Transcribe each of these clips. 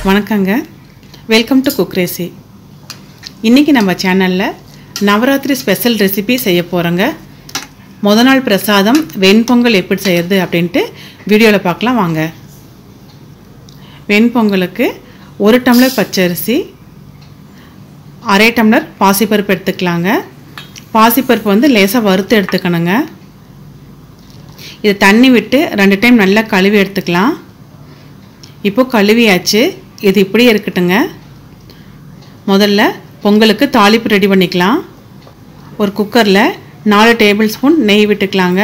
வணக்கங்க welcome to cook ரேசி இன்றைக்கி நம்ம சேனலில் நவராத்திரி ஸ்பெஷல் ரெசிபி செய்ய போகிறோங்க முத நாள் பிரசாதம் வெண்பொங்கல் எப்படி செய்கிறது அப்படின்ட்டு வீடியோவில் பார்க்கலாம் வாங்க வெண்பொங்கலுக்கு ஒரு டம்ளர் பச்சரிசி அரை டம்ளர் பாசிப்பருப்பு எடுத்துக்கலாங்க பாசிப்பருப்பு வந்து லேசாக வறுத்து எடுத்துக்கணுங்க இது தண்ணி விட்டு ரெண்டு டைம் நல்லா கழுவி எடுத்துக்கலாம் இப்போது கழுவியாச்சு இது இப்படியே இருக்கட்டுங்க முதல்ல பொங்கலுக்கு தாளிப்பு ரெடி பண்ணிக்கலாம் ஒரு குக்கரில் நாலு டேபிள் ஸ்பூன் நெய் விட்டுக்கலாங்க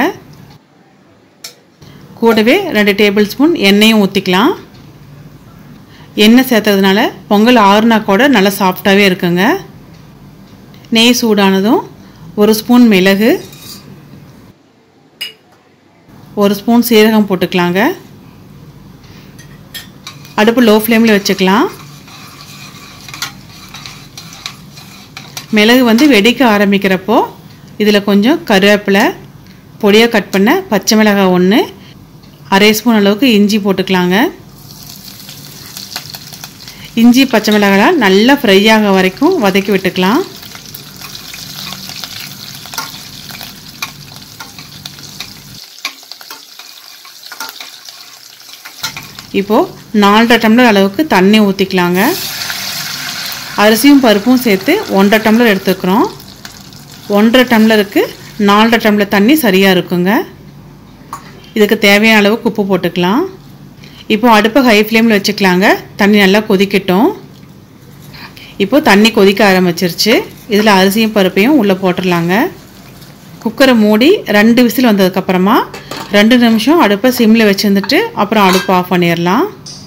கூடவே ரெண்டு டேபிள் ஸ்பூன் எண்ணெயும் ஊற்றிக்கலாம் எண்ணெய் சேர்த்துறதுனால பொங்கல் ஆறுனா கூட நல்லா சாஃப்டாகவே இருக்குங்க நெய் சூடானதும் ஒரு ஸ்பூன் மிளகு ஒரு ஸ்பூன் சீரகம் போட்டுக்கலாங்க அடுப்பு லோ ஃப்ளேமில் வச்சுக்கலாம் மிளகு வந்து வெடிக்க ஆரம்பிக்கிறப்போ இதில் கொஞ்சம் கருவேப்பிலை பொடியாக கட் பண்ண பச்சை மிளகாய் ஒன்று அரை ஸ்பூன் அளவுக்கு இஞ்சி போட்டுக்கலாங்க இஞ்சி பச்சை மிளகாய் நல்லா ஃப்ரை ஆக வரைக்கும் வதக்கி விட்டுக்கலாம் இப்போது நாலரை டம்ளர் அளவுக்கு தண்ணி ஊற்றிக்கலாங்க அரிசியும் பருப்பும் சேர்த்து ஒன்றரை டம்ளர் எடுத்துக்கிறோம் ஒன்றரை டம்ளருக்கு நாலரை டம்ளர் தண்ணி சரியாக இருக்குங்க இதுக்கு தேவையான அளவுக்கு உப்பு போட்டுக்கலாம் இப்போ அடுப்பை ஹை ஃப்ளேமில் வச்சுக்கலாங்க தண்ணி நல்லா கொதிக்கட்டும் இப்போது தண்ணி கொதிக்க ஆரம்பிச்சிருச்சு இதில் அரிசியும் பருப்பையும் உள்ளே போட்டுடலாங்க குக்கரை மூடி ரெண்டு விசில் வந்ததுக்கப்புறமா ரெண்டு நிமிஷம் அடுப்பை சிம்மில் வச்சுருந்துட்டு அப்புறம் அடுப்பு ஆஃப் பண்ணிடலாம்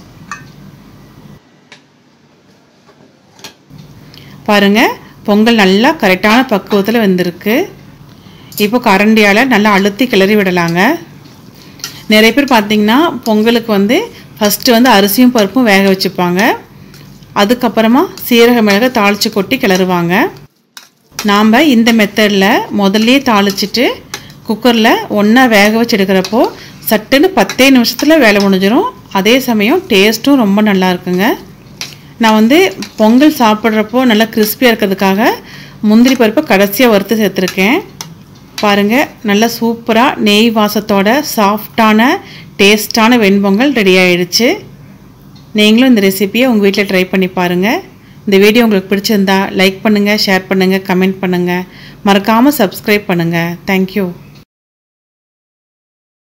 பாருங்கள் பொங்கல் நல்லா கரெக்டான பக்குவத்தில் வெந்திருக்கு இப்போ கரண்டியால் நல்லா அழுத்தி கிளறி விடலாங்க நிறைய பேர் பார்த்திங்கன்னா பொங்கலுக்கு வந்து ஃபஸ்ட்டு வந்து அரிசியும் பருப்பும் வேக வச்சுப்பாங்க அதுக்கப்புறமா சீரக மிளகை தாளித்து கொட்டி கிளறுவாங்க நாம் இந்த மெத்தடில் முதல்லையே தாளிச்சிட்டு குக்கரில் ஒன்றா வேக வச்சு எடுக்கிறப்போ சட்டுன்னு பத்தே நிமிஷத்தில் வேலை முடிஞ்சிடும் அதே சமயம் டேஸ்ட்டும் ரொம்ப நல்லா இருக்குங்க நான் வந்து பொங்கல் சாப்பிட்றப்போ நல்லா கிறிஸ்பியாக இருக்கிறதுக்காக முந்திரி பருப்பை கடைசியாக வறுத்து சேர்த்துருக்கேன் பாருங்கள் நல்லா சூப்பராக நெய் வாசத்தோட சாஃப்டான டேஸ்டான வெண்பொங்கல் ரெடி ஆகிடுச்சு நீங்களும் இந்த ரெசிப்பியை உங்கள் வீட்டில் ட்ரை பண்ணி பாருங்கள் இந்த வீடியோ உங்களுக்கு பிடிச்சிருந்தா லைக் பண்ணுங்கள் ஷேர் பண்ணுங்கள் கமெண்ட் பண்ணுங்கள் மறக்காமல் சப்ஸ்கிரைப் பண்ணுங்கள் தேங்க்யூ